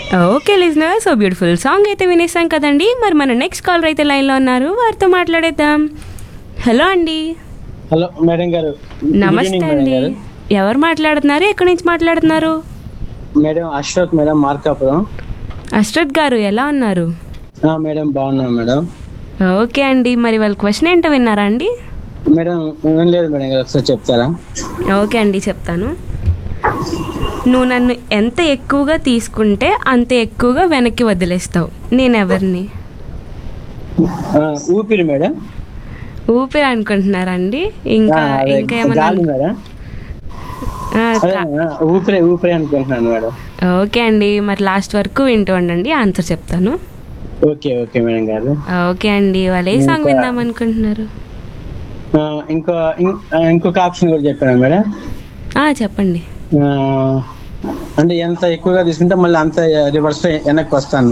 okay listener so beautiful song అయితే వినేసాం కదండి మరి మన నెక్స్ట్ కాలర్ అయితే లైన్లో ఉన్నారు వారితో మాట్లాడేద్దాం హలో అండి హలో మేడం గారు గుడ్ నమస్తే ఈవినింగ్ మేడం అండి గారు ఎవరు మాట్లాడుతున్నారు ఎక్కడి నుంచి మాట్లాడుతున్నారు మేడం అశోక్ మేడం మార్కాపురం అశ్రత్ గారు ఎలా ఉన్నారు ఆ, మేడం బాగున్నాం మేడం ఓకే అండి మరి వాళ్ళ క్వశ్చన్ ఏంటో విన్నారా అండి మేడం ఏం లేదు మేడం గారు ఒకసారి చెప్తారా ఓకే అండి చెప్తాను నువ్వు నన్ను ఎంత ఎక్కువగా తీసుకుంటే అంత ఎక్కువగా వెనక్కి వదిలేస్తావు నేను ఎవరిని ఆ, ఊపిరి మేడం ఊపిరి అనుకుంటున్నారా అండి ఇంకా ఆ, అదే, ఇంకా ఏమన్నా గాలి మేడం ఆ, అదే, కా- ఆ, ఊపిరి ఊపిరి అనుకుంటున్నాను మేడం ఓకే అండి మరి లాస్ట్ వరకు వింటూ ఉండండి ఆన్సర్ చెప్తాను ఓకే ఓకే మేడం గారు ఓకే అండి వాళ్ళు ఏ సాంగ్ ఇంకా- విందాం అనుకుంటున్నారు ఆ, ఇంకో ఇం- ఆ, ఇంకొక ఆప్షన్ కూడా చెప్పాను మేడం ఆ, చెప్పండి ఆ, అంటే ఎంత ఎక్కువగా తీసుకుంటే మళ్ళీ అంత రివర్స్ వెనక్కి వస్తాను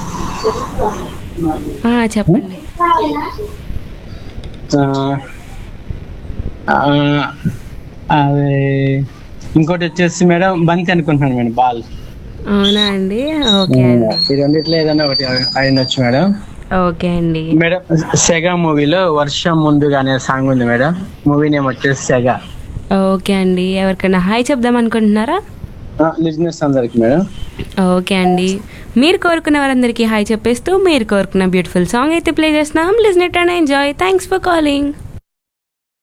ఆ, చెప్పండి ఆ, ఆ, అది ఇంకోటి వచ్చేసి మేడం బంతి అనుకుంటున్నాను మేడం బాల్ అవునా అండి ఓకే అండి ఈ రెండిట్లో ఏదైనా ఒకటి అయినొచ్చు మేడం ఓకే అండి మేడం సెగ మూవీలో వర్షం ముందుగా అనే సాంగ్ ఉంది మేడం మూవీ నేమ్ వచ్చేసి సెగ ఓకే అండి ఎవరికైనా హాయ్ చెప్దాం అనుకుంటున్నారా లిజినెస్ అందరికి మేడం ఓకే అండి మీరు కోరుకున్న వారందరికీ హాయ్ చెప్పేస్తూ మీరు కోరుకున్న బ్యూటిఫుల్ సాంగ్ అయితే ప్లే చేస్తున్నాం listen it and enjoy thanks for calling